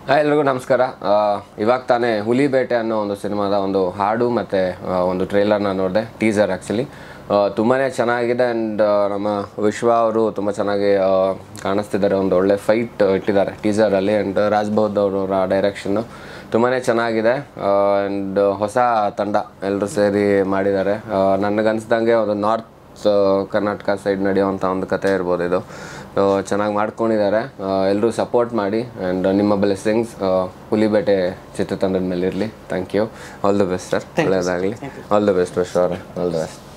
hi ಎಲ್ರಿಗೂ ನಮಸ್ಕಾರ ಆ, ಇವಾಗ ತಾನೇ ಹುಲಿ ಬೇಟೆ ಅನ್ನೋ ಒಂದು ಸಿನಿಮಾದ ಒಂದು ಹಾಡು ಮತ್ತು ಒಂದು ಟ್ರೇಲರ್ನ ನೋಡಿದೆ ಟೀಸರ್ ಆ್ಯಕ್ಚುಲಿ ತುಂಬಾ ಚೆನ್ನಾಗಿದೆ ಆ್ಯಂಡ್ ನಮ್ಮ ವಿಶ್ವ ಅವರು ತುಂಬ ಚೆನ್ನಾಗಿ ಆ, ಕಾಣಿಸ್ತಿದ್ದಾರೆ ಒಂದು ಒಳ್ಳೆ ಫೈಟ್ ಇಟ್ಟಿದ್ದಾರೆ ಟೀಸರಲ್ಲಿ ಆ್ಯಂಡ್ ರಾಜ್ಬೌದ್ ಅವರ ಡೈರೆಕ್ಷನ್ನು ತುಂಬಾ ಚೆನ್ನಾಗಿದೆ ಆ್ಯಂಡ್ ಹೊಸ ತಂಡ ಎಲ್ಲರೂ ಸೇರಿ ಮಾಡಿದ್ದಾರೆ ನನಗನ್ಸ್ದಂಗೆ ಒಂದು ನಾರ್ತ್ ಕರ್ನಾಟಕ ಸೈಡ್ ನಡೆಯುವಂಥ ಒಂದು ಕತೆ ಇರ್ಬೋದು ಇದು ಚೆನ್ನಾಗಿ ಮಾಡ್ಕೊಂಡಿದ್ದಾರೆ ಎಲ್ಲರೂ ಸಪೋರ್ಟ್ ಮಾಡಿ ಆ್ಯಂಡ್ ನಿಮ್ಮ ಬ್ಲೆಸ್ಸಿಂಗ್ಸ್ ಹುಲಿಬೇಟೆ ಚಿತ್ರತಂಡದ ಮೇಲೆ ಇರಲಿ thank you all the best sir ಒಳ್ಳೆಯದಾಗಲಿ ಆಲ್ ದ ಬೆಸ್ಟ್ ವಿಶ್ವ ಅವರೇ ಆಲ್ ದ ಬೆಸ್ಟ್